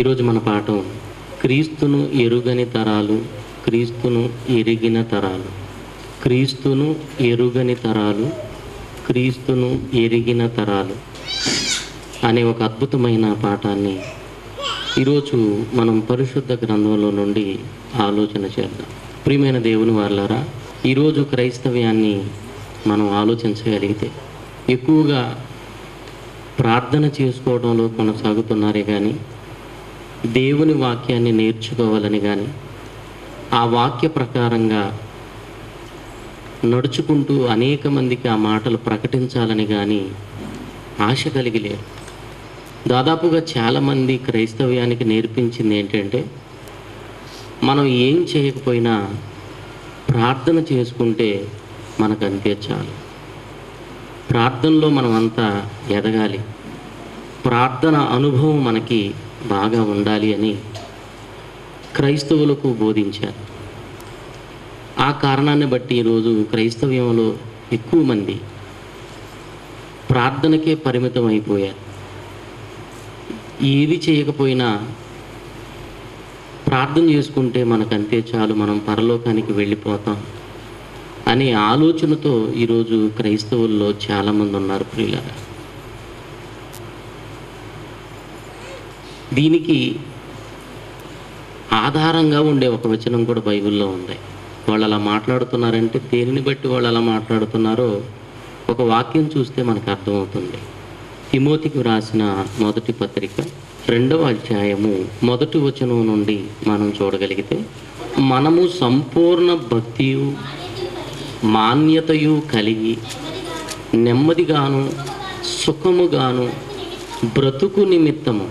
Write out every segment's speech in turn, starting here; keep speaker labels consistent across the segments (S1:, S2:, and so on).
S1: ఈరోజు మన పాఠం క్రీస్తును ఎరుగని తరాలు క్రీస్తును ఎరిగిన తరాలు క్రీస్తును ఎరుగని తరాలు క్రీస్తును ఎరిగిన తరాలు అనే ఒక అద్భుతమైన పాఠాన్ని ఈరోజు మనం పరిశుద్ధ గ్రంథంలో నుండి ఆలోచన చేద్దాం ప్రియమైన దేవుని వాళ్ళారా ఈరోజు క్రైస్తవ్యాన్ని మనం ఆలోచించగలిగితే ఎక్కువగా ప్రార్థన చేసుకోవడంలో కొనసాగుతున్నారే కానీ దేవుని వాక్యాన్ని నేర్చుకోవాలని కానీ ఆ వాక్య ప్రకారంగా నడుచుకుంటూ అనేక మందికి ఆ మాటలు ప్రకటించాలని కానీ ఆశ కలిగి లేరు దాదాపుగా చాలామంది క్రైస్తవ్యానికి నేర్పించింది ఏంటంటే మనం ఏం చేయకపోయినా ప్రార్థన చేసుకుంటే మనకు అంతే చాలు ప్రార్థనలో మనం అంతా ఎదగాలి ప్రార్థన అనుభవం మనకి బాగా ఉండాలి అని క్రైస్తవులకు బోధించారు ఆ కారణాన్ని బట్టి ఈరోజు క్రైస్తవ్యంలో ఎక్కువ మంది ప్రార్థనకే పరిమితం అయిపోయారు ఏది చేయకపోయినా ప్రార్థన చేసుకుంటే మనకంతే చాలు మనం పరలోకానికి వెళ్ళిపోతాం అనే ఆలోచనతో ఈరోజు క్రైస్తవుల్లో చాలామంది ఉన్నారు ప్రియులారా దీనికి ఆధారంగా ఉండే ఒక వచనం కూడా బైబిల్లో ఉంది వాళ్ళు అలా మాట్లాడుతున్నారంటే దేనిని బట్టి వాళ్ళు అలా మాట్లాడుతున్నారో ఒక వాక్యం చూస్తే మనకు అర్థమవుతుంది తిమోతికి రాసిన మొదటి పత్రిక రెండవ అధ్యాయము మొదటి వచనం నుండి మనం చూడగలిగితే మనము సంపూర్ణ భక్తియు మాన్యతయు కలిగి నెమ్మదిగాను సుఖముగాను బ్రతుకు నిమిత్తము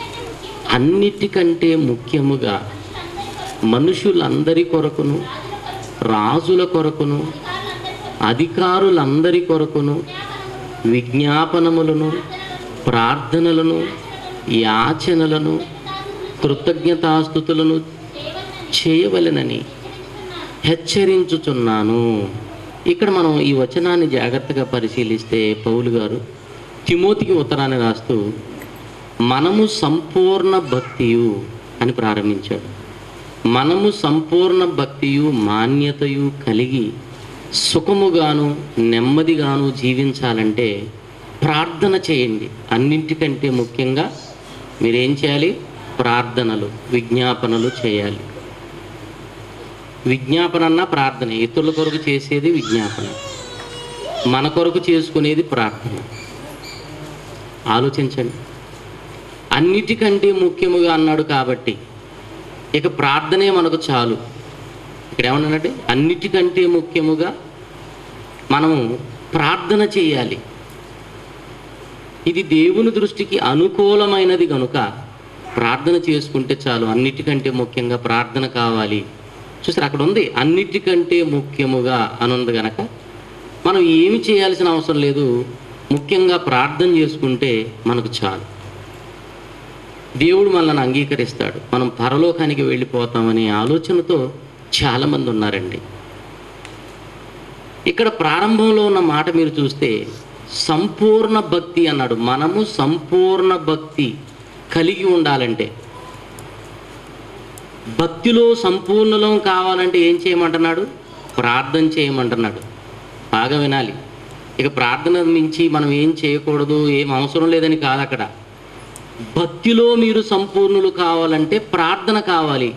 S1: అన్నిటికంటే ముఖ్యముగా మనుషులందరి కొరకును రాజుల కొరకును అధికారులందరి కొరకును విజ్ఞాపనములను ప్రార్థనలను యాచనలను కృతజ్ఞతాస్థుతులను చేయవలెనని హెచ్చరించుచున్నాను ఇక్కడ మనం ఈ వచనాన్ని జాగ్రత్తగా పరిశీలిస్తే పౌలు గారు తిమోతికి ఉత్తరాన్ని రాస్తూ మనము సంపూర్ణ భక్తియు అని ప్రారంభించాడు మనము సంపూర్ణ భక్తియు మాన్యతయు కలిగి సుఖముగాను నెమ్మదిగాను జీవించాలంటే ప్రార్థన చేయండి అన్నింటికంటే ముఖ్యంగా మీరేం చేయాలి ప్రార్థనలు విజ్ఞాపనలు చేయాలి విజ్ఞాపన అన్న ప్రార్థన ఇతరుల కొరకు చేసేది విజ్ఞాపన మన కొరకు చేసుకునేది ప్రార్థన ఆలోచించండి అన్నిటికంటే ముఖ్యముగా అన్నాడు కాబట్టి ఇక ప్రార్థనే మనకు చాలు ఇక్కడ ఏమన్నానంటే అన్నిటికంటే ముఖ్యముగా మనము ప్రార్థన చేయాలి ఇది దేవుని దృష్టికి అనుకూలమైనది కనుక ప్రార్థన చేసుకుంటే చాలు అన్నిటికంటే ముఖ్యంగా ప్రార్థన కావాలి చూసారు అక్కడ ఉంది అన్నిటికంటే ముఖ్యముగా అని ఉంది గనక మనం ఏమి చేయాల్సిన అవసరం లేదు ముఖ్యంగా ప్రార్థన చేసుకుంటే మనకు చాలు దేవుడు మనల్ని అంగీకరిస్తాడు మనం పరలోకానికి వెళ్ళిపోతామనే ఆలోచనతో చాలామంది ఉన్నారండి ఇక్కడ ప్రారంభంలో ఉన్న మాట మీరు చూస్తే సంపూర్ణ భక్తి అన్నాడు మనము సంపూర్ణ భక్తి కలిగి ఉండాలంటే భక్తిలో సంపూర్ణలం కావాలంటే ఏం చేయమంటున్నాడు ప్రార్థన చేయమంటున్నాడు బాగా వినాలి ఇక ప్రార్థన మించి మనం ఏం చేయకూడదు ఏం అవసరం లేదని కాదు అక్కడ భక్తిలో మీరు సంపూర్ణులు కావాలంటే ప్రార్థన కావాలి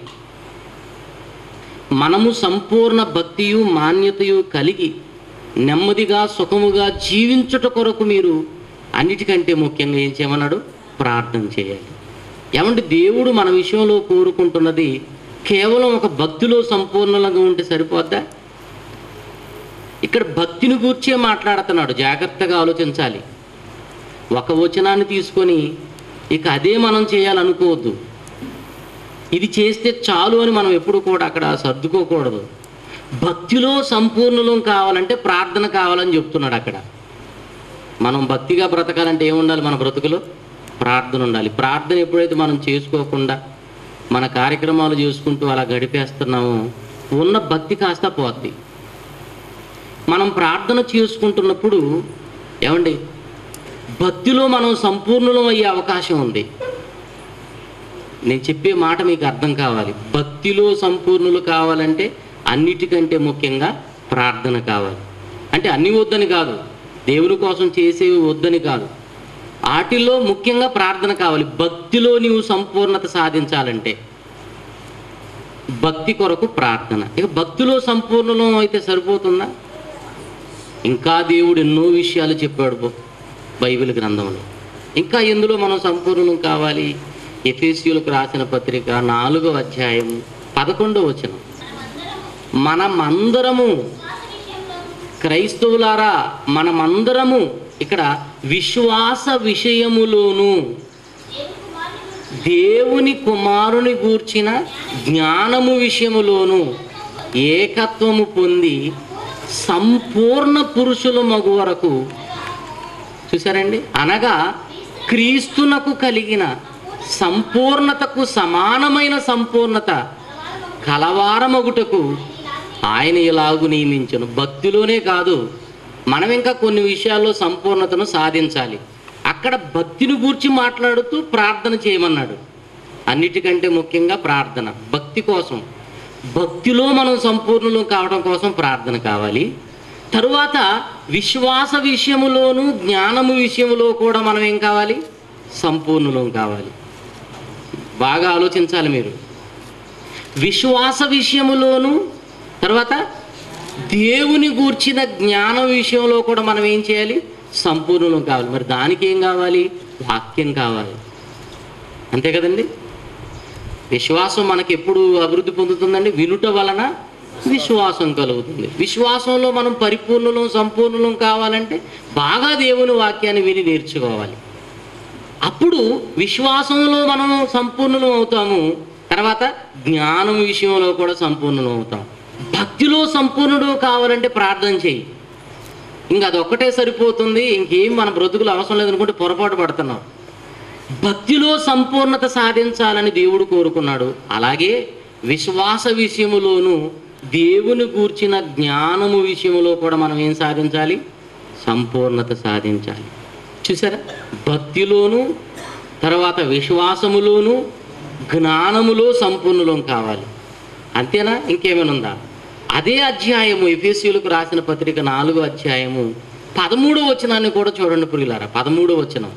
S1: మనము సంపూర్ణ భక్తియు మాన్యతయు కలిగి నెమ్మదిగా సుఖముగా జీవించుట కొరకు మీరు అన్నిటికంటే ముఖ్యంగా ఏం చేయమన్నాడు ప్రార్థన చేయాలి ఏమంటే దేవుడు మన విషయంలో కోరుకుంటున్నది కేవలం ఒక భక్తిలో సంపూర్ణంగా ఉంటే సరిపోద్దా ఇక్కడ భక్తిని గూర్చే మాట్లాడుతున్నాడు జాగ్రత్తగా ఆలోచించాలి ఒక వచనాన్ని తీసుకొని ఇక అదే మనం చేయాలనుకోవద్దు ఇది చేస్తే చాలు అని మనం ఎప్పుడు కూడా అక్కడ సర్దుకోకూడదు భక్తిలో సంపూర్ణలం కావాలంటే ప్రార్థన కావాలని చెప్తున్నాడు అక్కడ మనం భక్తిగా బ్రతకాలంటే ఏముండాలి మన బ్రతుకులో ప్రార్థన ఉండాలి ప్రార్థన ఎప్పుడైతే మనం చేసుకోకుండా మన కార్యక్రమాలు చేసుకుంటూ అలా గడిపేస్తున్నామో ఉన్న భక్తి కాస్త పోద్ది మనం ప్రార్థన చేసుకుంటున్నప్పుడు ఏమండి భక్తిలో మనం సంపూర్ణలం అయ్యే అవకాశం ఉంది నేను చెప్పే మాట మీకు అర్థం కావాలి భక్తిలో సంపూర్ణులు కావాలంటే అన్నిటికంటే ముఖ్యంగా ప్రార్థన కావాలి అంటే అన్ని వద్దని కాదు దేవుని కోసం చేసేవి వద్దని కాదు వాటిల్లో ముఖ్యంగా ప్రార్థన కావాలి భక్తిలో నీవు సంపూర్ణత సాధించాలంటే భక్తి కొరకు ప్రార్థన ఇక భక్తిలో సంపూర్ణం అయితే సరిపోతుందా ఇంకా దేవుడు ఎన్నో విషయాలు చెప్పాడు బ- బైబిల్ గ్రంథంలో ఇంకా ఎందులో మనం సంపూర్ణం కావాలి ఎఫేసియులకు రాసిన పత్రిక నాలుగో అధ్యాయం పదకొండో వచనం మనమందరము క్రైస్తవులారా మనమందరము ఇక్కడ విశ్వాస విషయములోను దేవుని కుమారుని గూర్చిన జ్ఞానము విషయములోను ఏకత్వము పొంది సంపూర్ణ పురుషుల మగు వరకు చూసారండి అనగా క్రీస్తునకు కలిగిన సంపూర్ణతకు సమానమైన సంపూర్ణత కలవారమగుటకు ఆయన ఇలాగు నియమించను భక్తిలోనే కాదు మనం ఇంకా కొన్ని విషయాల్లో సంపూర్ణతను సాధించాలి అక్కడ భక్తిని గూర్చి మాట్లాడుతూ ప్రార్థన చేయమన్నాడు అన్నిటికంటే ముఖ్యంగా ప్రార్థన భక్తి కోసం భక్తిలో మనం సంపూర్ణులు కావడం కోసం ప్రార్థన కావాలి తరువాత విశ్వాస విషయములోను జ్ఞానము విషయములో కూడా మనం ఏం కావాలి సంపూర్ణులం కావాలి బాగా ఆలోచించాలి మీరు విశ్వాస విషయములోను తర్వాత దేవుని గూర్చిన జ్ఞానం విషయంలో కూడా మనం ఏం చేయాలి సంపూర్ణం కావాలి మరి దానికి ఏం కావాలి వాక్యం కావాలి అంతే కదండి విశ్వాసం మనకి ఎప్పుడు అభివృద్ధి పొందుతుందండి వినుట వలన విశ్వాసం కలుగుతుంది విశ్వాసంలో మనం పరిపూర్ణులం సంపూర్ణులం కావాలంటే బాగా దేవుని వాక్యాన్ని విని నేర్చుకోవాలి అప్పుడు విశ్వాసంలో మనం సంపూర్ణులం అవుతాము తర్వాత జ్ఞానం విషయంలో కూడా సంపూర్ణులం అవుతాం భక్తిలో సంపూర్ణుడు కావాలంటే ప్రార్థన చేయి ఇంకా అదొక్కటే సరిపోతుంది ఇంకేం మన బ్రతుకులు అవసరం లేదనుకుంటే పొరపాటు పడుతున్నాం భక్తిలో సంపూర్ణత సాధించాలని దేవుడు కోరుకున్నాడు అలాగే విశ్వాస విషయములోను దేవుని గూర్చిన జ్ఞానము విషయములో కూడా మనం ఏం సాధించాలి సంపూర్ణత సాధించాలి చూసారా భక్తిలోను తర్వాత విశ్వాసములోను జ్ఞానములో సంపూర్ణులం కావాలి అంతేనా ఇంకేమైనా ఉందా అదే అధ్యాయము ఎఫేసీయులకు రాసిన పత్రిక నాలుగో అధ్యాయము పదమూడో వచనాన్ని కూడా చూడండి పురిలారా పదమూడో వచనం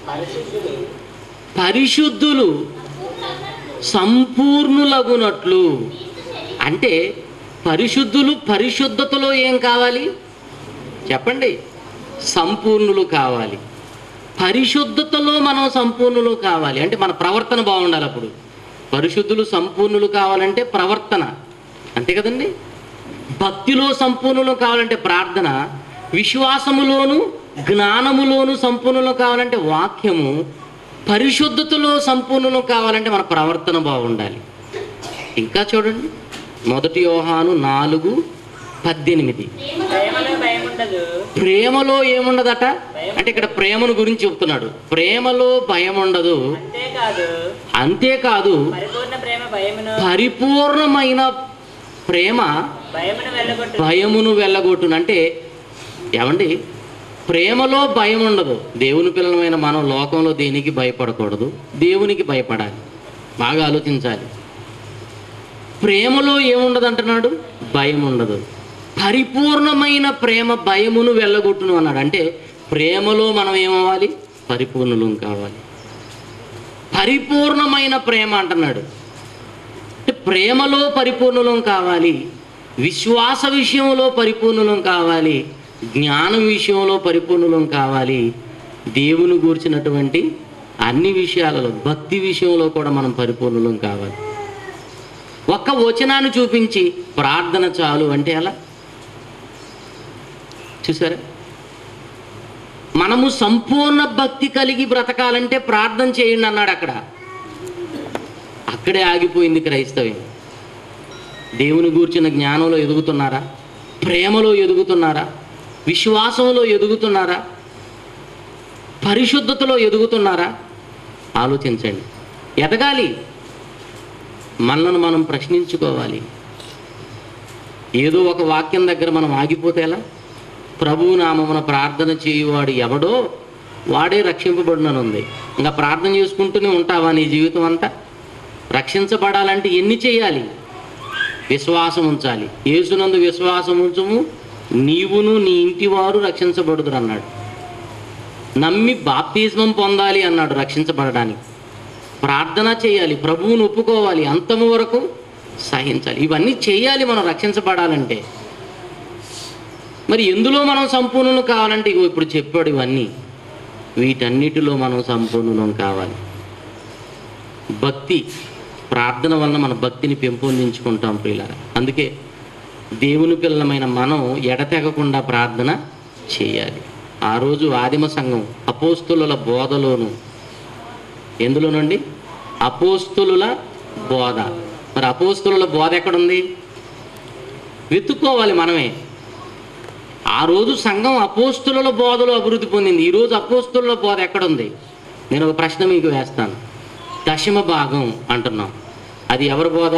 S1: పరిశుద్ధులు సంపూర్ణులగునట్లు అంటే పరిశుద్ధులు పరిశుద్ధతలో ఏం కావాలి చెప్పండి సంపూర్ణులు కావాలి పరిశుద్ధతలో మనం సంపూర్ణులు కావాలి అంటే మన ప్రవర్తన బాగుండాలి అప్పుడు పరిశుద్ధులు సంపూర్ణులు కావాలంటే ప్రవర్తన అంతే కదండి భక్తిలో సంపూర్ణులు కావాలంటే ప్రార్థన విశ్వాసములోను జ్ఞానములోను సంపూర్ణులు కావాలంటే వాక్యము పరిశుద్ధతలో సంపూర్ణులు కావాలంటే మన ప్రవర్తన బాగుండాలి ఇంకా చూడండి మొదటి యోహాను నాలుగు పద్దెనిమిది
S2: ప్రేమలో భయం ఉండదు
S1: ప్రేమలో ఏముండదట అంటే ఇక్కడ ప్రేమను గురించి చెప్తున్నాడు ప్రేమలో భయం ఉండదు
S2: అంతేకాదు
S1: అంతేకాదు
S2: పరిపూర్ణ ప్రేమ భయమును
S1: పరిపూర్ణమైన ప్రేమ
S2: భయమును వెళ్ళగొట్టు
S1: భయమును వెళ్ళగొట్టును అంటే ఏమండి ప్రేమలో భయం ఉండదు దేవుని పిల్లలమైన మనం లోకంలో దేనికి భయపడకూడదు దేవునికి భయపడాలి బాగా ఆలోచించాలి ప్రేమలో ఏముండదు అంటున్నాడు భయం ఉండదు పరిపూర్ణమైన ప్రేమ భయమును వెళ్ళగొట్టును అన్నాడు అంటే ప్రేమలో మనం ఏమవ్వాలి పరిపూర్ణులం కావాలి పరిపూర్ణమైన ప్రేమ అంటున్నాడు అంటే ప్రేమలో పరిపూర్ణులం కావాలి విశ్వాస విషయంలో పరిపూర్ణులం కావాలి జ్ఞానం విషయంలో పరిపూర్ణులం కావాలి దేవుని గూర్చినటువంటి అన్ని విషయాలలో భక్తి విషయంలో కూడా మనం పరిపూర్ణులం కావాలి ఒక్క వచనాన్ని చూపించి ప్రార్థన చాలు అంటే ఎలా చూసారా మనము సంపూర్ణ భక్తి కలిగి బ్రతకాలంటే ప్రార్థన చేయండి అన్నాడు అక్కడ అక్కడే ఆగిపోయింది క్రైస్తవ్యం దేవుని గూర్చిన జ్ఞానంలో ఎదుగుతున్నారా ప్రేమలో ఎదుగుతున్నారా విశ్వాసంలో ఎదుగుతున్నారా పరిశుద్ధతలో ఎదుగుతున్నారా ఆలోచించండి ఎదగాలి మనలను మనం ప్రశ్నించుకోవాలి ఏదో ఒక వాక్యం దగ్గర మనం ఆగిపోతే ఎలా ప్రభువు నామమున ప్రార్థన చేయువాడు ఎవడో వాడే రక్షింపబడిననుంది ఇంకా ప్రార్థన చేసుకుంటూనే ఉంటావా నీ జీవితం అంతా రక్షించబడాలంటే ఎన్ని చేయాలి విశ్వాసం ఉంచాలి యేసునందు విశ్వాసం ఉంచుము నీవును నీ ఇంటి వారు రక్షించబడుదురు అన్నాడు నమ్మి బాప్తిజమం పొందాలి అన్నాడు రక్షించబడడానికి ప్రార్థన చేయాలి ప్రభువును ఒప్పుకోవాలి అంతము వరకు సహించాలి ఇవన్నీ చేయాలి మనం రక్షించబడాలంటే మరి ఎందులో మనం సంపూర్ణులు కావాలంటే ఇగో ఇప్పుడు చెప్పాడు ఇవన్నీ వీటన్నిటిలో మనం సంపూర్ణులం కావాలి భక్తి ప్రార్థన వలన మన భక్తిని పెంపొందించుకుంటాం ప్రియులారా అందుకే దేవుని పిల్లలమైన మనం ఎడతెగకుండా ప్రార్థన చేయాలి ఆ రోజు ఆదిమ సంఘం అపోస్తుల బోధలోను ఎందులోనండి అపోస్తుల బోధ మరి అపోస్తుల బోధ ఎక్కడుంది వెతుక్కోవాలి మనమే ఆ రోజు సంఘం అపోస్తుల బోధలో అభివృద్ధి పొందింది ఈ రోజు అపోస్తుల బోధ ఎక్కడుంది నేను ఒక ప్రశ్న మీకు వేస్తాను దశమ భాగం అంటున్నాం అది ఎవరి బోధ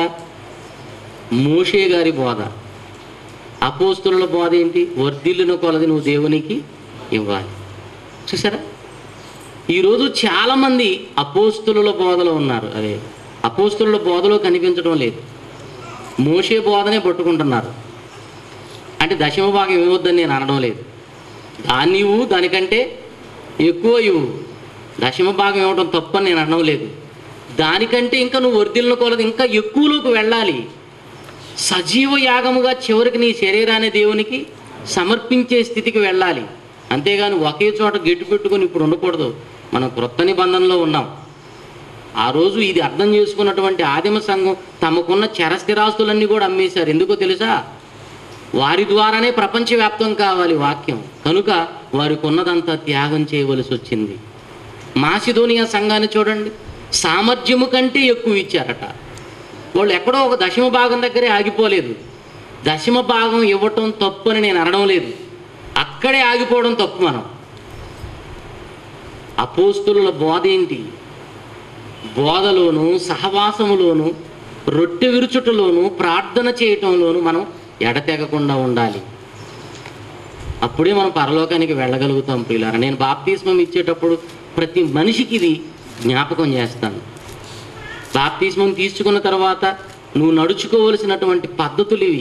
S1: మోషే గారి బోధ అపోస్తుల బోధ ఏంటి వర్ధిల్లున కొలది నువ్వు దేవునికి ఇవ్వాలి చూసారా ఈరోజు చాలామంది అపోస్తుల బోధలో ఉన్నారు అదే అపోస్తుల బోధలో కనిపించడం లేదు మోషే బోధనే పట్టుకుంటున్నారు అంటే దశమ భాగం ఇవ్వద్దని నేను అనడం లేదు దాన్ని ఇవ్వు దానికంటే ఎక్కువ ఇవ్వు దశమ భాగం ఇవ్వడం తప్పని నేను అనడం లేదు దానికంటే ఇంకా నువ్వు వర్ధిల్లిన కొలది ఇంకా ఎక్కువలోకి వెళ్ళాలి సజీవ యాగముగా చివరికి నీ శరీరాన్ని దేవునికి సమర్పించే స్థితికి వెళ్ళాలి అంతేగాని ఒకే చోట గెట్టు పెట్టుకొని ఇప్పుడు ఉండకూడదు మనం క్రొత్త నిబంధనలో ఉన్నాం ఆ రోజు ఇది అర్థం చేసుకున్నటువంటి ఆదిమ సంఘం తమకున్న చరస్థిరాస్తులన్నీ కూడా అమ్మేశారు ఎందుకో తెలుసా వారి ద్వారానే ప్రపంచవ్యాప్తం కావాలి వాక్యం కనుక వారికి ఉన్నదంతా త్యాగం చేయవలసి వచ్చింది మాసిధోనియా సంఘాన్ని చూడండి సామర్థ్యము కంటే ఎక్కువ ఇచ్చారట వాళ్ళు ఎక్కడో ఒక దశమ భాగం దగ్గరే ఆగిపోలేదు దశమ భాగం ఇవ్వటం తప్పు అని నేను అనడం లేదు అక్కడే ఆగిపోవడం తప్పు మనం అపోస్తుల బోధ ఏంటి బోధలోను సహవాసములోను రొట్టె విరుచుటలోను ప్రార్థన చేయటంలోను మనం ఎడతెగకుండా ఉండాలి అప్పుడే మనం పరలోకానికి వెళ్ళగలుగుతాం ప్రియులారా నేను బాప్తిస్మం ఇచ్చేటప్పుడు ప్రతి మనిషికి ఇది జ్ఞాపకం చేస్తాను బాప్తిస్మం తీసుకున్న తర్వాత నువ్వు నడుచుకోవలసినటువంటి పద్ధతులు ఇవి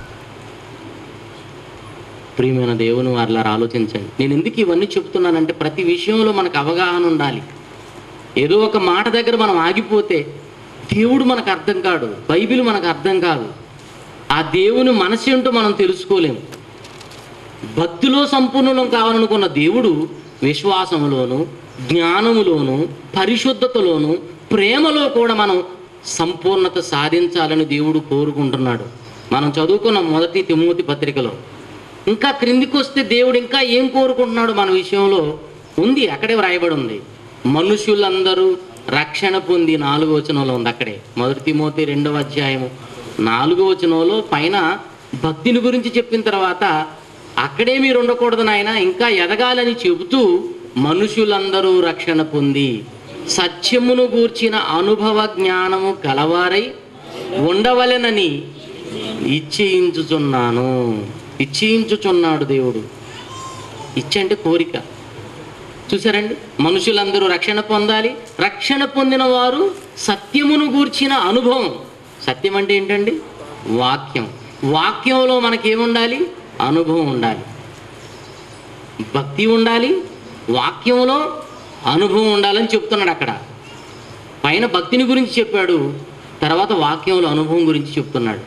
S1: ప్రియమైన దేవుని వారిలా ఆలోచించండి నేను ఎందుకు ఇవన్నీ చెప్తున్నానంటే ప్రతి విషయంలో మనకు అవగాహన ఉండాలి ఏదో ఒక మాట దగ్గర మనం ఆగిపోతే దేవుడు మనకు అర్థం కాడు బైబిల్ మనకు అర్థం కాదు ఆ దేవుని మనసు ఏంటో మనం తెలుసుకోలేము భక్తిలో సంపూర్ణం కావాలనుకున్న దేవుడు విశ్వాసములోను జ్ఞానములోను పరిశుద్ధతలోను ప్రేమలో కూడా మనం సంపూర్ణత సాధించాలని దేవుడు కోరుకుంటున్నాడు మనం చదువుకున్న మొదటి తిమోతి పత్రికలో ఇంకా క్రిందికి వస్తే దేవుడు ఇంకా ఏం కోరుకుంటున్నాడు మన విషయంలో ఉంది అక్కడే వ్రాయబడి ఉంది మనుషులందరూ రక్షణ పొంది నాలుగో వచనంలో ఉంది అక్కడే మొదటి తిమోతి రెండవ అధ్యాయము నాలుగో వచనంలో పైన భక్తిని గురించి చెప్పిన తర్వాత అక్కడే మీరు ఉండకూడదు నాయన ఇంకా ఎదగాలని చెబుతూ మనుషులందరూ రక్షణ పొంది సత్యమును గూర్చిన అనుభవ జ్ఞానము కలవారై ఉండవలెనని ఇచ్చేయించుచున్నాను ఇచ్చేయించుచున్నాడు దేవుడు ఇచ్చి అంటే కోరిక చూసారండి మనుషులందరూ రక్షణ పొందాలి రక్షణ పొందిన వారు సత్యమును గూర్చిన అనుభవం సత్యం అంటే ఏంటండి వాక్యం వాక్యంలో మనకేముండాలి అనుభవం ఉండాలి భక్తి ఉండాలి వాక్యంలో అనుభవం ఉండాలని చెప్తున్నాడు అక్కడ పైన భక్తిని గురించి చెప్పాడు తర్వాత వాక్యంలో అనుభవం గురించి చెప్తున్నాడు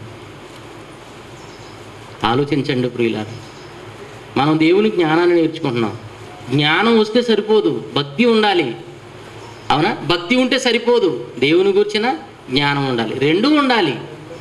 S1: ఆలోచించండి ప్రియులారు మనం దేవుని జ్ఞానాన్ని నేర్చుకుంటున్నాం జ్ఞానం వస్తే సరిపోదు భక్తి ఉండాలి అవునా భక్తి ఉంటే సరిపోదు దేవుని గురించిన జ్ఞానం ఉండాలి రెండూ ఉండాలి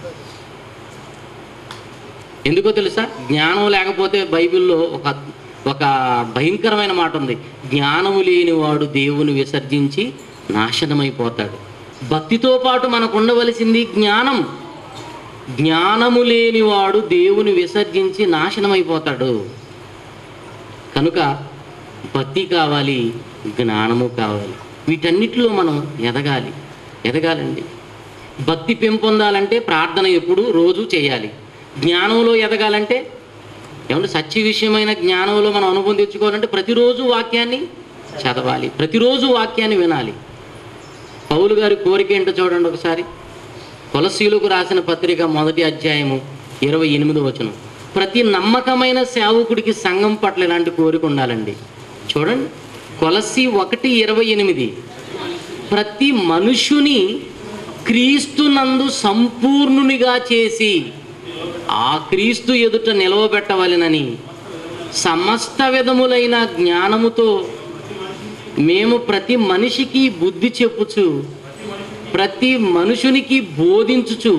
S1: ఎందుకో తెలుసా జ్ఞానం లేకపోతే బైబిల్లో ఒక ఒక భయంకరమైన మాట ఉంది జ్ఞానము లేనివాడు దేవుని విసర్జించి నాశనమైపోతాడు భక్తితో పాటు మనకు ఉండవలసింది జ్ఞానం జ్ఞానము లేనివాడు దేవుని విసర్జించి నాశనమైపోతాడు కనుక భక్తి కావాలి జ్ఞానము కావాలి వీటన్నిటిలో మనం ఎదగాలి ఎదగాలండి భక్తి పెంపొందాలంటే ప్రార్థన ఎప్పుడు రోజు చేయాలి జ్ఞానంలో ఎదగాలంటే ఏమంటే సత్య విషయమైన జ్ఞానంలో మనం అనుభవం తెచ్చుకోవాలంటే ప్రతిరోజు వాక్యాన్ని చదవాలి ప్రతిరోజు వాక్యాన్ని వినాలి పౌలు గారి కోరిక ఏంటో చూడండి ఒకసారి కొలసీలకు రాసిన పత్రిక మొదటి అధ్యాయము ఇరవై ఎనిమిది వచనం ప్రతి నమ్మకమైన సేవకుడికి సంఘం పట్ల ఇలాంటి కోరిక ఉండాలండి చూడండి కొలసి ఒకటి ఇరవై ఎనిమిది ప్రతి మనుషుని క్రీస్తునందు సంపూర్ణునిగా చేసి ఆ క్రీస్తు ఎదుట నిలవబెట్టవలెనని సమస్త విధములైన జ్ఞానముతో మేము ప్రతి మనిషికి బుద్ధి చెప్పుచు ప్రతి మనుషునికి బోధించుచు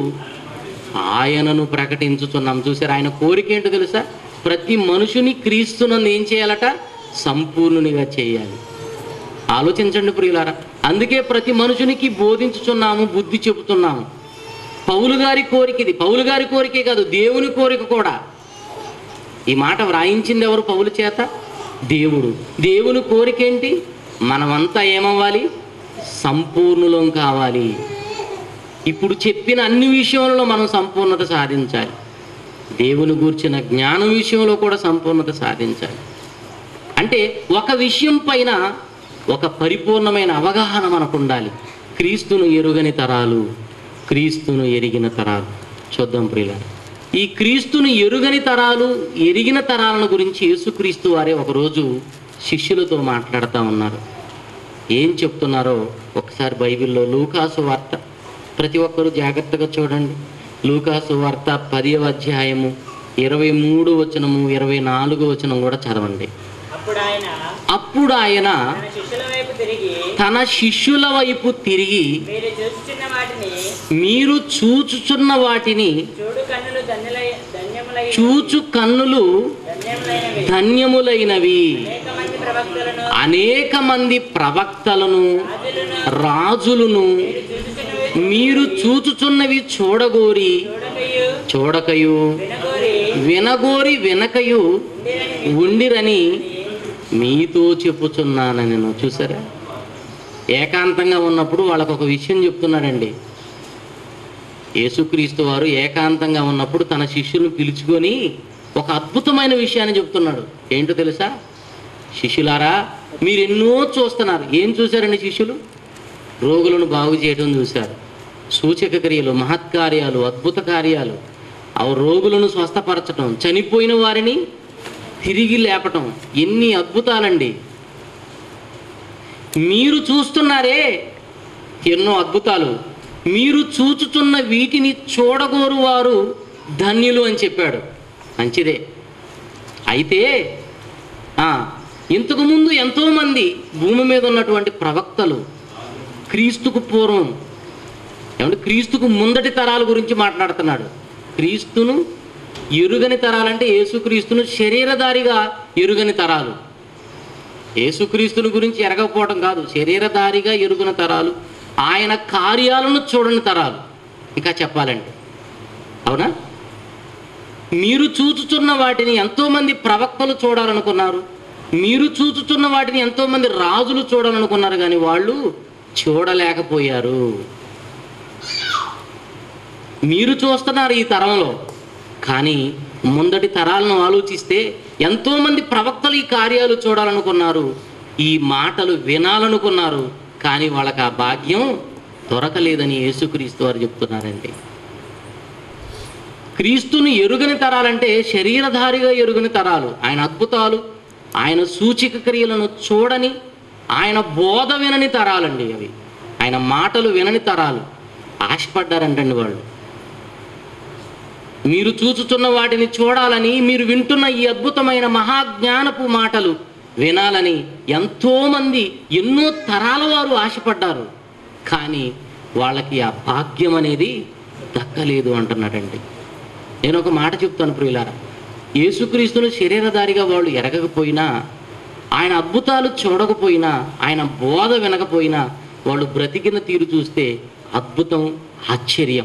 S1: ఆయనను ప్రకటించుచున్నాం చూసారు ఆయన కోరిక ఏంటో తెలుసా ప్రతి మనుషుని క్రీస్తునందు ఏం చేయాలట సంపూర్ణునిగా చేయాలి ఆలోచించండి ప్రియులారా అందుకే ప్రతి మనుషునికి బోధించుచున్నాము బుద్ధి చెబుతున్నాము పౌలు గారి కోరిక ఇది పౌలు గారి కోరికే కాదు దేవుని కోరిక కూడా ఈ మాట వ్రాయించింది ఎవరు పౌలు చేత దేవుడు దేవుని కోరిక ఏంటి మనమంతా ఏమవ్వాలి సంపూర్ణులం కావాలి ఇప్పుడు చెప్పిన అన్ని విషయంలో మనం సంపూర్ణత సాధించాలి దేవుని గూర్చిన జ్ఞానం విషయంలో కూడా సంపూర్ణత సాధించాలి అంటే ఒక విషయం పైన ఒక పరిపూర్ణమైన అవగాహన మనకు ఉండాలి క్రీస్తును ఎరుగని తరాలు క్రీస్తును ఎరిగిన తరాలు చూద్దాం ప్రియుల ఈ క్రీస్తును ఎరుగని తరాలు ఎరిగిన తరాలను గురించి యేసుక్రీస్తు వారే ఒకరోజు శిష్యులతో మాట్లాడుతూ ఉన్నారు ఏం చెప్తున్నారో ఒకసారి బైబిల్లో లూకాసు వార్త ప్రతి ఒక్కరూ జాగ్రత్తగా చూడండి లూకాసు వార్త పదివ అధ్యాయము ఇరవై మూడు వచనము ఇరవై నాలుగు వచనం కూడా చదవండి
S2: అప్పుడు ఆయన
S1: అప్పుడు ఆయన
S2: తన శిష్యుల వైపు తిరిగి
S1: తన శిష్యుల వైపు తిరిగి
S2: మీరు చూస్తున్న వాటిని
S1: మీరు చూచుచున్న వాటిని
S2: చూడు కన్నులు ధన్యులై ధన్యములై
S1: చూచు కన్నులు
S2: ధన్యములైనవి
S1: ధన్యములైనవి
S2: అనేక మంది ప్రవక్తలను
S1: అనేక మంది ప్రవక్తలను
S2: రాజులను
S1: రాజులను
S2: చూచుచున్నవి
S1: మీరు చూచుచున్నవి చూడగోరి
S2: చూడకయు
S1: చూడకయు
S2: వినగోరి
S1: వినగోరి వినకయు
S2: ఉండిరని
S1: ఉండిరని మీతో చెప్పుచున్నానని నేను చూసారా ఏకాంతంగా ఉన్నప్పుడు వాళ్ళకు ఒక విషయం చెప్తున్నాడండి యేసుక్రీస్తు వారు ఏకాంతంగా ఉన్నప్పుడు తన శిష్యులను పిలుచుకొని ఒక అద్భుతమైన విషయాన్ని చెప్తున్నాడు ఏంటో తెలుసా శిష్యులారా మీరు ఎన్నో చూస్తున్నారు ఏం చూశారండి శిష్యులు రోగులను బాగు చేయడం చూశారు సూచక క్రియలు మహత్కార్యాలు అద్భుత కార్యాలు ఆ రోగులను స్వస్థపరచటం చనిపోయిన వారిని తిరిగి లేపటం ఎన్ని అద్భుతాలండి మీరు చూస్తున్నారే ఎన్నో అద్భుతాలు మీరు చూచుచున్న వీటిని చూడగోరు వారు ధన్యులు అని చెప్పాడు మంచిదే అయితే ఆ, ఇంతకుముందు ఎంతోమంది భూమి మీద ఉన్నటువంటి ప్రవక్తలు క్రీస్తుకు పూర్వం ఏమంటే క్రీస్తుకు ముందటి తరాల గురించి మాట్లాడుతున్నాడు క్రీస్తును ఎరుగని తరాలంటే యేసుక్రీస్తును శరీరధారిగా ఎరుగని తరాలు యేసుక్రీస్తుని గురించి ఎరగకపోవడం కాదు శరీరధారిగా ఎరుగున తరాలు ఆయన కార్యాలను చూడని తరాలు ఇంకా చెప్పాలంటే అవునా మీరు చూచుచున్న వాటిని ఎంతోమంది ప్రవక్తలు చూడాలనుకున్నారు మీరు చూచుచున్న వాటిని ఎంతోమంది రాజులు చూడాలనుకున్నారు కానీ వాళ్ళు చూడలేకపోయారు మీరు చూస్తున్నారు ఈ తరంలో కానీ ముందటి తరాలను ఆలోచిస్తే ఎంతోమంది ప్రవక్తలు ఈ కార్యాలు చూడాలనుకున్నారు ఈ మాటలు వినాలనుకున్నారు కానీ వాళ్ళకి ఆ భాగ్యం దొరకలేదని యేసుక్రీస్తు వారు చెప్తున్నారండి క్రీస్తుని ఎరుగని తరాలంటే శరీరధారిగా ఎరుగని తరాలు ఆయన అద్భుతాలు ఆయన సూచిక క్రియలను చూడని ఆయన బోధ వినని తరాలండి అవి ఆయన మాటలు వినని తరాలు ఆశపడ్డారంటండి వాళ్ళు మీరు చూచుతున్న వాటిని చూడాలని మీరు వింటున్న ఈ అద్భుతమైన మహాజ్ఞానపు మాటలు వినాలని ఎంతోమంది ఎన్నో తరాల వారు ఆశపడ్డారు కానీ వాళ్ళకి ఆ భాగ్యం అనేది దక్కలేదు అంటున్నాడండి నేను ఒక మాట చెప్తాను ప్రియులారా యేసుక్రీస్తును శరీరధారిగా వాళ్ళు ఎరగకపోయినా ఆయన అద్భుతాలు చూడకపోయినా ఆయన బోధ వినకపోయినా వాళ్ళు బ్రతికిన తీరు చూస్తే అద్భుతం ఆశ్చర్యం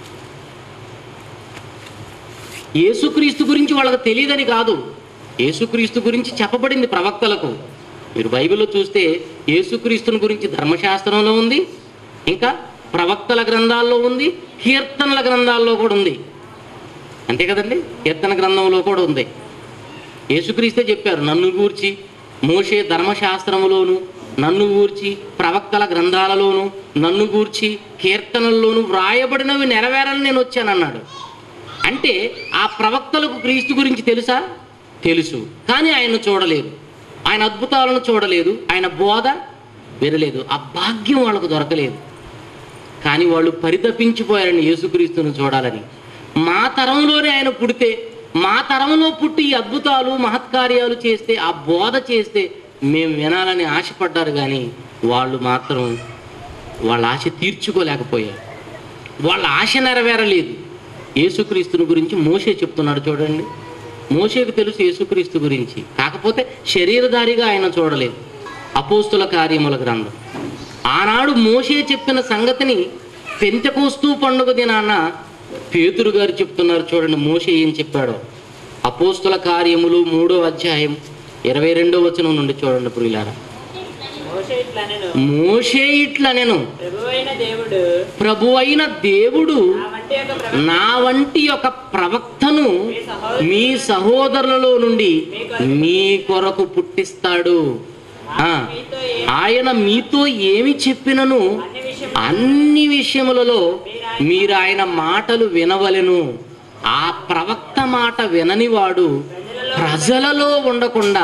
S1: యేసుక్రీస్తు గురించి వాళ్ళకి తెలియదని కాదు యేసుక్రీస్తు గురించి చెప్పబడింది ప్రవక్తలకు మీరు బైబిల్లో చూస్తే యేసుక్రీస్తుని గురించి ధర్మశాస్త్రంలో ఉంది ఇంకా ప్రవక్తల గ్రంథాల్లో ఉంది కీర్తనల గ్రంథాల్లో కూడా ఉంది అంతే కదండి కీర్తన గ్రంథంలో కూడా ఉంది యేసుక్రీస్తే చెప్పారు నన్ను గూర్చి మోషే ధర్మశాస్త్రములోను నన్ను గూర్చి ప్రవక్తల గ్రంథాలలోను నన్ను గూర్చి కీర్తనల్లోను వ్రాయబడినవి నెరవేరాలని నేను వచ్చానన్నాడు అంటే ఆ ప్రవక్తలకు క్రీస్తు గురించి తెలుసా తెలుసు కానీ ఆయన చూడలేదు ఆయన అద్భుతాలను చూడలేదు ఆయన బోధ వినలేదు ఆ భాగ్యం వాళ్ళకు దొరకలేదు కానీ వాళ్ళు పరితపించిపోయారని యేసుక్రీస్తును చూడాలని మా తరంలోనే ఆయన పుడితే మా తరంలో పుట్టి ఈ అద్భుతాలు మహత్కార్యాలు చేస్తే ఆ బోధ చేస్తే మేము వినాలని ఆశపడ్డారు కానీ వాళ్ళు మాత్రం వాళ్ళ ఆశ తీర్చుకోలేకపోయారు వాళ్ళ ఆశ నెరవేరలేదు యేసుక్రీస్తుని గురించి మోసే చెప్తున్నాడు చూడండి మోసేకు తెలుసు యేసుక్రీస్తు గురించి కాకపోతే శరీరధారిగా ఆయన చూడలేదు అపోస్తుల కార్యముల గ్రంథం ఆనాడు మోసే చెప్పిన సంగతిని పెంతకోస్తూ పండుగ దినాన పేతురు గారు చెప్తున్నారు చూడండి మోసే ఏం చెప్పాడో అపోస్తుల కార్యములు మూడో అధ్యాయం ఇరవై రెండో వచనం నుండి చూడండి ప్రియులారా
S2: మోషే ఇట్లా నేను
S1: మోషే ఇట్లా నేను
S2: ప్రభువైన దేవుడు
S1: ప్రభు అయిన దేవుడు
S2: నా వంటి ఒక
S1: నా వంటి ఒక
S2: ప్రవక్త
S1: ప్రవక్తను మీ సహోదరులలో నుండి మీ కొరకు పుట్టిస్తాడు ఆ,
S2: మీతో ఏ
S1: ఆయన మీతో ఏమి చెప్పినను
S2: అన్ని విషయం
S1: అన్ని విషయములలో మీరు ఆయన మాటలు వినవలెను ఆ ప్రవక్త మాట విననివాడు ప్రజలలో ఉండకుండా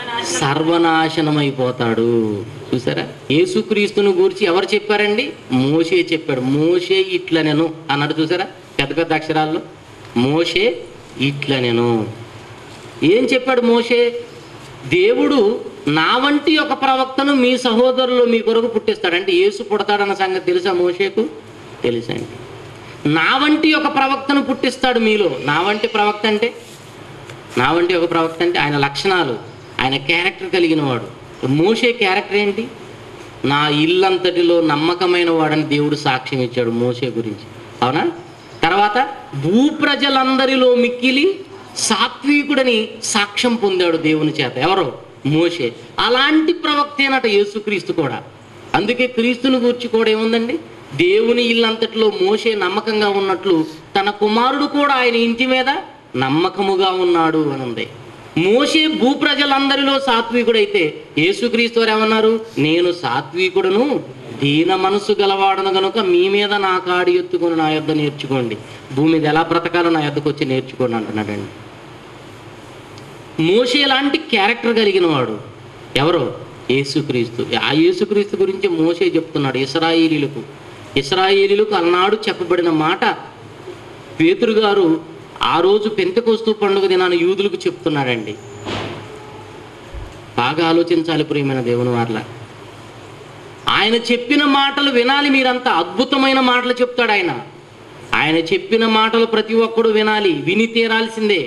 S1: సర్వనాశనమైపోతాడు చూసారా యేసుక్రీస్తును గూర్చి ఎవరు చెప్పారండి మోషే చెప్పాడు మోషే ఇట్ల నేను అన్నాడు చూసారా పెద్ద పెద్ద అక్షరాల్లో మోషే ఇట్ల నేను ఏం చెప్పాడు మోషే దేవుడు నా వంటి ఒక ప్రవక్తను మీ సహోదరులు మీ కొరకు పుట్టిస్తాడు అంటే యేసు పుడతాడన్న సంగతి తెలుసా మోషేకు తెలుసండి నా వంటి ఒక ప్రవక్తను పుట్టిస్తాడు మీలో నా వంటి ప్రవక్త అంటే నా వంటి ఒక ప్రవక్త అంటే ఆయన లక్షణాలు ఆయన క్యారెక్టర్ కలిగిన వాడు మోషే క్యారెక్టర్ ఏంటి నా ఇల్లంతటిలో నమ్మకమైన వాడని దేవుడు సాక్ష్యం ఇచ్చాడు మోషే గురించి అవునా తర్వాత భూప్రజలందరిలో మిక్కిలి సాత్వికుడని సాక్ష్యం పొందాడు దేవుని చేత ఎవరో మోషే అలాంటి ప్రవక్తేనట యేసుక్రీస్తు కూడా అందుకే క్రీస్తుని గూర్చి కూడా ఏముందండి దేవుని ఇల్లంతటిలో మోషే నమ్మకంగా ఉన్నట్లు తన కుమారుడు కూడా ఆయన ఇంటి మీద నమ్మకముగా ఉన్నాడు అని ఉంది మోషే భూప్రజలందరిలో సాత్వికుడైతే యేసుక్రీస్తు వారు ఏమన్నారు నేను సాత్వికుడును దీన మనసు గలవాడను గనుక మీ మీద నా కాడి ఎత్తుకొని నా యొద్ద నేర్చుకోండి భూమి మీద ఎలా బ్రతకాలో నా యొద్దకు వచ్చి నేర్చుకోండి అంటున్నాడండి మోషే లాంటి క్యారెక్టర్ కలిగిన వాడు ఎవరో యేసుక్రీస్తు ఆ యేసుక్రీస్తు గురించి మోషే చెప్తున్నాడు ఇస్రాయేలీలకు ఇస్రాయేలీలకు అన్నాడు చెప్పబడిన మాట పేతురు గారు ఆ రోజు పెంతకొస్తూ పండుగ దినాన యూదులకు చెప్తున్నాడండి బాగా ఆలోచించాలి ప్రియమైన దేవుని వార్ల ఆయన చెప్పిన మాటలు వినాలి మీరంతా అద్భుతమైన మాటలు చెప్తాడు ఆయన ఆయన చెప్పిన మాటలు ప్రతి ఒక్కడు వినాలి విని తీరాల్సిందే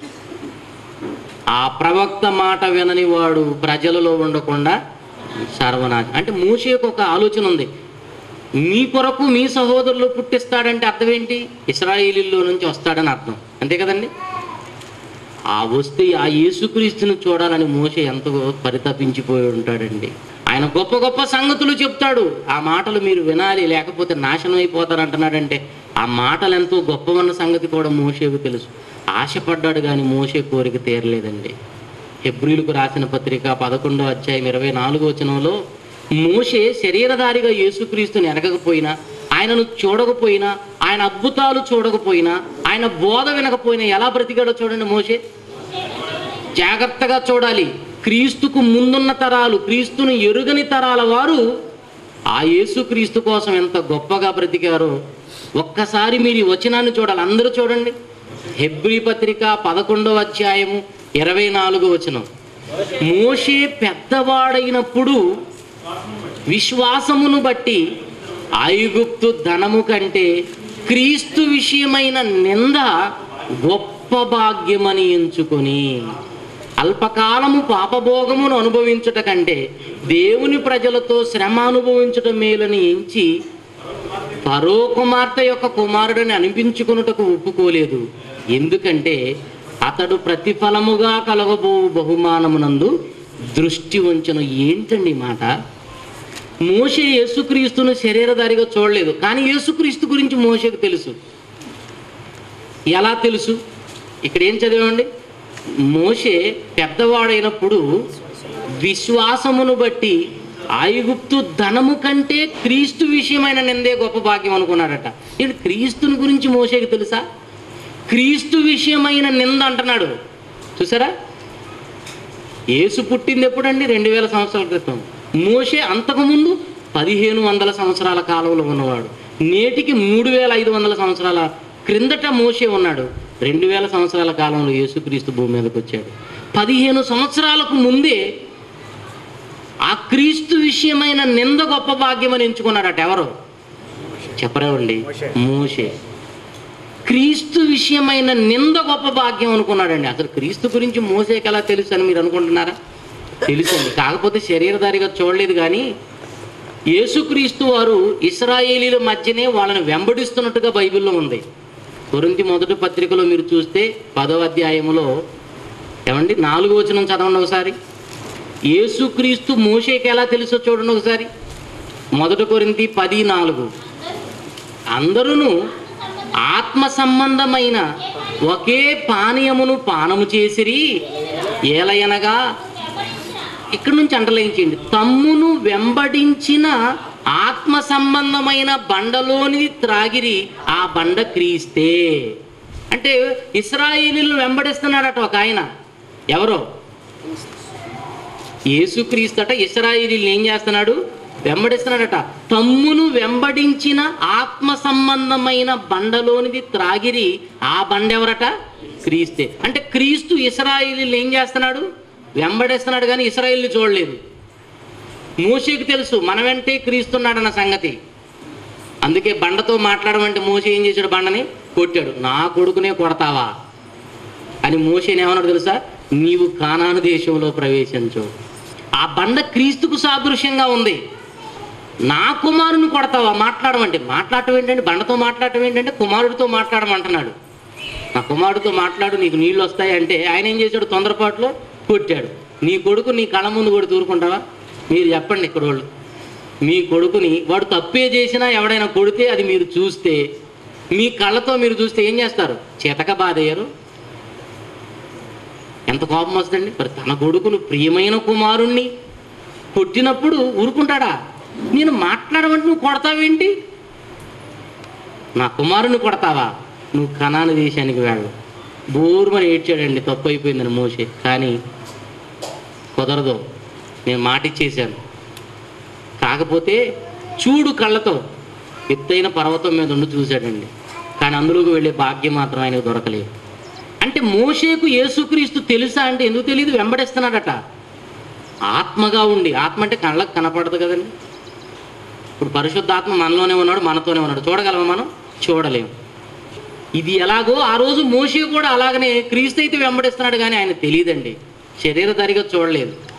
S1: ఆ ప్రవక్త మాట వినని వాడు ప్రజలలో ఉండకుండా సర్వనాశ అంటే మూసేకు ఒక ఆలోచన ఉంది మీ కొరకు మీ సహోదరులు పుట్టిస్తాడంటే అర్థం ఏంటి ఇస్రాయేలీల్లో నుంచి వస్తాడని అర్థం అంతే కదండి ఆ వస్తే ఆ యేసుక్రీస్తుని చూడాలని మోసే ఎంతో పరితపించిపోయి ఉంటాడండి ఆయన గొప్ప గొప్ప సంగతులు చెప్తాడు ఆ మాటలు మీరు వినాలి లేకపోతే నాశనం అయిపోతారు అంటున్నాడంటే ఆ మాటలు ఎంతో గొప్పవన్న సంగతి కూడా మోసేకు తెలుసు ఆశపడ్డాడు కానీ మోసే కోరిక తీరలేదండి హెబ్రిలకు రాసిన పత్రిక పదకొండో అధ్యాయం ఇరవై నాలుగో వచనంలో మోషే శరీరధారిగా యేసుక్రీస్తుని ఎరగకపోయినా ఆయనను చూడకపోయినా ఆయన అద్భుతాలు చూడకపోయినా ఆయన బోధ వినకపోయినా ఎలా బ్రతికాడో చూడండి మోషే జాగ్రత్తగా చూడాలి క్రీస్తుకు ముందున్న తరాలు క్రీస్తుని ఎరుగని తరాల వారు ఆ యేసుక్రీస్తు కోసం ఎంత గొప్పగా బ్రతికారో ఒక్కసారి మీరు ఈ వచనాన్ని చూడాలి అందరూ చూడండి హెబ్రి పత్రిక పదకొండవ అధ్యాయము ఇరవై నాలుగో వచనం మోషే పెద్దవాడైనప్పుడు విశ్వాసమును బట్టి ఐగుప్తు ధనము కంటే క్రీస్తు విషయమైన నింద గొప్ప భాగ్యమని ఎంచుకొని అల్పకాలము పాపభోగమును అనుభవించుట కంటే దేవుని ప్రజలతో శ్రమ అనుభవించుట మేలని ఎంచి పరో కుమార్తె యొక్క కుమారుడిని అనిపించుకున్నటకు ఒప్పుకోలేదు ఎందుకంటే అతడు ప్రతిఫలముగా కలగబో బహుమానమునందు దృష్టి ఉంచను ఏంటండి ఈ మాట మోషే యేసుక్రీస్తును శరీరధారిగా చూడలేదు కానీ యేసుక్రీస్తు గురించి మోషకు తెలుసు ఎలా తెలుసు ఇక్కడ ఏం చదివామండి మోషే పెద్దవాడైనప్పుడు విశ్వాసమును బట్టి ఐగుప్తు ధనము కంటే క్రీస్తు విషయమైన నిందే గొప్ప భాగ్యం అనుకున్నాడట ఇప్పుడు క్రీస్తుని గురించి మోసేకి తెలుసా క్రీస్తు విషయమైన నింద అంటున్నాడు చూసారా యేసు పుట్టింది ఎప్పుడండి రెండు వేల సంవత్సరాల క్రితం మోషే అంతకుముందు పదిహేను వందల సంవత్సరాల కాలంలో ఉన్నవాడు నేటికి మూడు వేల ఐదు వందల సంవత్సరాల క్రిందట మోషే ఉన్నాడు రెండు వేల సంవత్సరాల కాలంలో యేసుక్రీస్తు భూమి మీదకి వచ్చాడు పదిహేను సంవత్సరాలకు ముందే ఆ క్రీస్తు విషయమైన నింద గొప్ప భాగ్యమని ఎంచుకున్నాడట ఎవరు చెప్పరేవండి మోషే క్రీస్తు విషయమైన నింద గొప్ప భాగ్యం అనుకున్నాడండి అసలు క్రీస్తు గురించి మోసేకి ఎలా తెలుసు అని మీరు అనుకుంటున్నారా తెలుసండి కాకపోతే శరీరధారిగా చూడలేదు కానీ యేసుక్రీస్తు వారు ఇస్రాయేలీల మధ్యనే వాళ్ళని వెంబడిస్తున్నట్టుగా బైబిల్లో ఉంది కొరింతి మొదటి పత్రికలో మీరు చూస్తే పదవ అధ్యాయములో ఏమండి నాలుగు వచనం చదవండి ఒకసారి యేసుక్రీస్తు మోషేకి ఎలా తెలుసో చూడండి ఒకసారి మొదటి కొరింతి పది నాలుగు అందరూ ఆత్మ సంబంధమైన ఒకే పానీయమును పానము చేసిరి ఏలయనగా ఇక్కడి నుంచి అంటలేంచండి తమ్మును వెంబడించిన ఆత్మ సంబంధమైన బండలోని త్రాగిరి ఆ బండ క్రీస్తే అంటే ఇస్రాయేలీలు వెంబడిస్తున్నాడట ఒక ఆయన ఎవరో యేసుక్రీస్తట ఇస్రాయేలీలు ఏం చేస్తున్నాడు వెంబడిస్తున్నాడట తమ్మును వెంబడించిన ఆత్మ సంబంధమైన బండలోనిది త్రాగిరి ఆ బండ ఎవరట క్రీస్తే అంటే క్రీస్తు ఇస్రాయేలీలు ఏం చేస్తున్నాడు వెంబడిస్తున్నాడు కానీ ఇస్రాయేల్ని చూడలేదు మోషేకి తెలుసు మన వెంటే క్రీస్తున్నాడన్న సంగతి అందుకే బండతో మాట్లాడమంటే మోసే ఏం చేశాడు బండని కొట్టాడు నా కొడుకునే కొడతావా అని మోసేని ఏమన్నాడు తెలుసా నీవు కానాను దేశంలో ప్రవేశించు ఆ బండ క్రీస్తుకు సాదృశ్యంగా ఉంది నా కుమారుని కొడతావా మాట్లాడమంటే మాట్లాడటం ఏంటంటే బండతో మాట్లాడటం ఏంటంటే కుమారుడితో మాట్లాడమంటున్నాడు నా కుమారుడితో మాట్లాడు నీకు నీళ్ళు వస్తాయి అంటే ఆయన ఏం చేశాడు తొందరపాటులో కొట్టాడు నీ కొడుకు నీ కళ్ళ ముందు కూడా తూరుకుంటావా మీరు చెప్పండి ఇక్కడ వాళ్ళు మీ కొడుకుని వాడు తప్పే చేసినా ఎవడైనా కొడితే అది మీరు చూస్తే మీ కళ్ళతో మీరు చూస్తే ఏం చేస్తారు చేతక బాధయ్యారు ఎంత కోపం వస్తుందండి మరి తన కొడుకును ప్రియమైన కుమారుణ్ణి కొట్టినప్పుడు ఊరుకుంటాడా నేను మాట్లాడమంటే నువ్వు కొడతావేంటి నా కుమారుని కొడతావా నువ్వు కనాను దేశానికి వెళ్ళు బోరుమని ఏడ్చాడండి తప్పు అయిపోయిందని మోసే కానీ కుదరదు నేను మాట ఇచ్చేశాను కాకపోతే చూడు కళ్ళతో ఎత్తైన పర్వతం మీద ఉండి చూశాడండి కానీ అందులోకి వెళ్ళే భాగ్యం మాత్రం ఆయనకు దొరకలేదు అంటే మోషేకు యేసుక్రీస్తు తెలుసా అంటే ఎందుకు తెలియదు వెంబడిస్తున్నాడట ఆత్మగా ఉండి ఆత్మ అంటే కళ్ళకు కనపడదు కదండి ఇప్పుడు పరిశుద్ధాత్మ మనలోనే ఉన్నాడు మనతోనే ఉన్నాడు చూడగలమా మనం చూడలేము ఇది ఎలాగో ఆ రోజు మోషే కూడా అలాగనే క్రీస్తు అయితే వెంబడిస్తున్నాడు కానీ ఆయన తెలియదండి శరీరధారిగా చూడలేదు